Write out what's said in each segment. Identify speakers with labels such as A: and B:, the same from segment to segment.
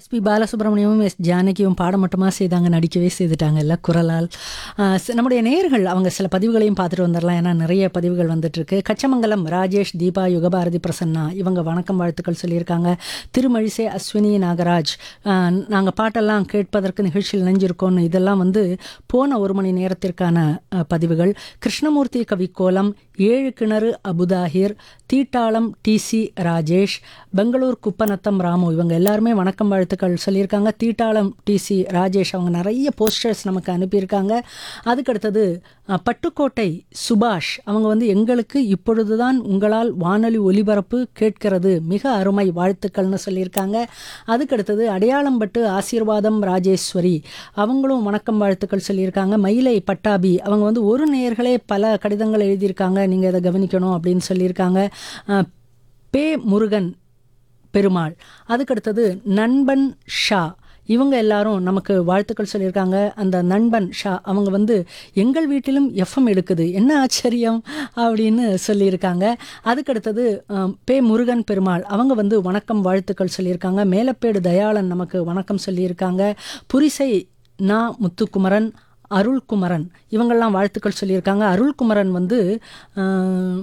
A: SP பாலசுப்ரமணியமும் S ஜானகியும் பாடம் மட்டுமா செய்தாங்க நடிக்கவே செய்துட்டாங்க இல்லை குரலால் ஆஹ் சி- நம்முடைய நேயர்கள் அவங்க சில பதிவுகளையும் பார்த்துட்டு வந்துடலாம் ஏன்னா நிறைய பதிவுகள் வந்துட்டு இருக்கு கச்சமங்கலம் ராஜேஷ் தீபா யுகபாரதி பிரசன்னா இவங்க வணக்கம் வாழ்த்துக்கள் சொல்லியிருக்காங்க திருமழிசை அஸ்வினி நாகராஜ் நாங்கள் பாட்டெல்லாம் கேட்பதற்கு நிகழ்ச்சியில் இணைஞ்சிருக்கோம்னு இதெல்லாம் வந்து போன ஒரு மணி நேரத்திற்கான ஆஹ், பதிவுகள் கிருஷ்ணமூர்த்தி கவிக்கோலம் ஏழு கிணறு அபுதாஹிர் தீட்டாளம் டிசி ராஜேஷ் பெங்களூர் குப்பநத்தம் ராமு இவங்க எல்லாருமே வணக்கம் வாழ்த்துக்கள் சொல்லியிருக்காங்க தீட்டாளம் டிசி ராஜேஷ் அவங்க நிறைய போஸ்டர்ஸ் நமக்கு அனுப்பியிருக்காங்க அதுக்கடுத்தது அஹ், பட்டுக்கோட்டை சுபாஷ் அவங்க வந்து எங்களுக்கு இப்பொழுதுதான் உங்களால் வானொலி ஒலிபரப்பு கேட்கிறது மிக அருமை வாழ்த்துக்கள்னு சொல்லியிருக்காங்க அதுக்கடுத்தது அடையாளம்பட்டு ஆசீர்வாதம் ராஜேஸ்வரி அவங்களும் வணக்கம் வாழ்த்துக்கள் சொல்லியிருக்காங்க மயிலை பட்டாபி அவங்க வந்து ஒரு நேயர்களே பல கடிதங்கள் எழுதியிருக்காங்க நீங்கள் இதை கவனிக்கணும் அப்படின்னு சொல்லியிருக்காங்க அஹ், பே முருகன் பெருமாள் அதுக்கடுத்தது நண்பன் ஷா இவங்க எல்லாரும் நமக்கு வாழ்த்துக்கள் சொல்லியிருக்காங்க அந்த நண்பன் ஷா அவங்க வந்து எங்கள் வீட்டிலும் எஃப்எம் எடுக்குது என்ன ஆச்சரியம் அப்படின்னு சொல்லியிருக்காங்க அதுக்கடுத்தது அஹ், பே முருகன் பெருமாள் அவங்க வந்து வணக்கம் வாழ்த்துக்கள் சொல்லியிருக்காங்க மேலப்பேடு தயாளன் நமக்கு வணக்கம் சொல்லியிருக்காங்க புரிசை நா முத்துக்குமரன் அருள்குமரன் இவங்கெல்லாம் வாழ்த்துக்கள் சொல்லியிருக்காங்க அருள்குமரன் வந்து அஹ்,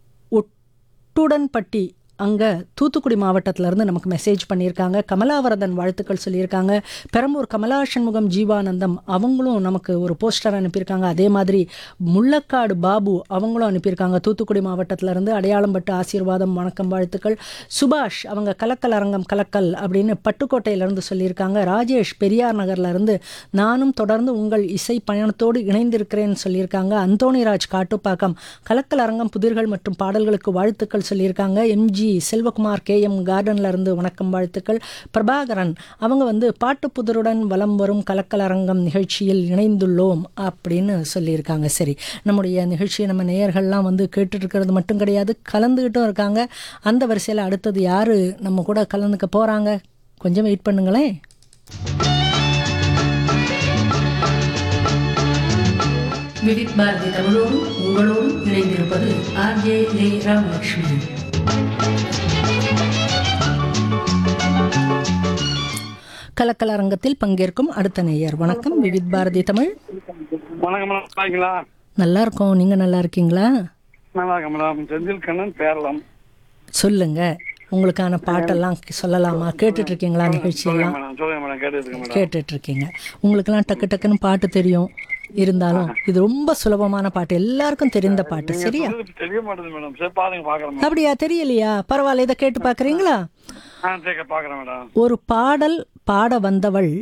A: ஒட்டுடன்பட்டி அங்கே தூத்துக்குடி மாவட்டத்திலேருந்து நமக்கு மெசேஜ் பண்ணியிருக்காங்க கமலாவரதன் வாழ்த்துக்கள் சொல்லியிருக்காங்க பெரம்பூர் கமலா சண்முகம் ஜீவானந்தம் அவங்களும் நமக்கு ஒரு போஸ்டர் அனுப்பியிருக்காங்க அதே மாதிரி முள்ளக்காடு பாபு அவங்களும் அனுப்பியிருக்காங்க தூத்துக்குடி மாவட்டத்திலேருந்து அடையாளம்பட்டு ஆசீர்வாதம் வணக்கம் வாழ்த்துக்கள் சுபாஷ் அவங்க கலக்கல் அரங்கம் கலக்கல் அப்படின்னு பட்டுக்கோட்டையிலேருந்து சொல்லியிருக்காங்க ராஜேஷ் பெரியார் நகர்லேருந்து நானும் தொடர்ந்து உங்கள் இசை பயணத்தோடு இணைந்திருக்கிறேன்னு சொல்லியிருக்காங்க அந்தோணிராஜ் காட்டுப்பாக்கம் கலக்கல் அரங்கம் புதிர்கள் மற்றும் பாடல்களுக்கு வாழ்த்துக்கள் சொல்லியிருக்காங்க எம்ஜி செல்வகுமார் கே எம் கார்டன்ல இருந்து வணக்கம் வாழ்த்துக்கள் பிரபாகரன் அவங்க வந்து பாட்டு புதருடன் வலம் வரும் கலக்கல் அரங்கம் நிகழ்ச்சியில் இணைந்துள்ளோம் அப்படின்னு சொல்லியிருக்காங்க சரி நம்முடைய நிகழ்ச்சியை நம்ம நேயர்கள்லாம் வந்து கேட்டுட்டு இருக்கிறது மட்டும் கிடையாது கலந்துக்கிட்டும் இருக்காங்க அந்த வரிசையில் அடுத்தது யாரு நம்ம கூட கலந்துக்க போறாங்க கொஞ்சம் வெயிட் பண்ணுங்களேன் விவித் பாரதி தமிழோடு உங்களோடு இணைந்திருப்பது ஆர்ஜே லே ராமலட்சுமி கலக்கல் அரங்கத்தில் பங்கேற்கும் அடுத்த நேயர் வணக்கம் விவித் பாரதி தமிழ்
B: வணக்கம் மேடம் நல்லா இருக்கீங்களா
A: நல்லா இருக்கோம் நீங்க நல்லா இருக்கீங்களா
B: நல்லா இருக்கேன் மேடம் செந்தில் கண்ணன் பேரலாம்
A: சொல்லுங்க உங்களுக்கான பாட்டெல்லாம் சொல்லலாமா கேட்டுட்டு இருக்கீங்களா
B: சொல்லுங்க
A: நிகழ்ச்சியெல்லாம்
B: மேடம் சொல்லுங்க மேடம் கேட்டுருக்கேன் மேடம்
A: கேட்டுட்டு இருக்கீங்க உங்களுக்கெல்லாம் டக்கு டக்குன்னு பாட்டு தெரியும் இருந்தாலும் இது ரொம்ப சுலபமான பாட்டு எல்லாருக்கும் தெரிந்த பாட்டு சரியா
B: சொல்றது தெரிய மாட்டேது மேடம் சரி பாருங்க பாக்குறேன் மேடம்
A: அப்படியா தெரியலையா பரவாயில்ல இதை கேட்டு பார்க்கறீங்களா
B: ஆ சரி பாக்குறேன் மேடம்
A: ஒரு பாடல் பாட வந்தவள்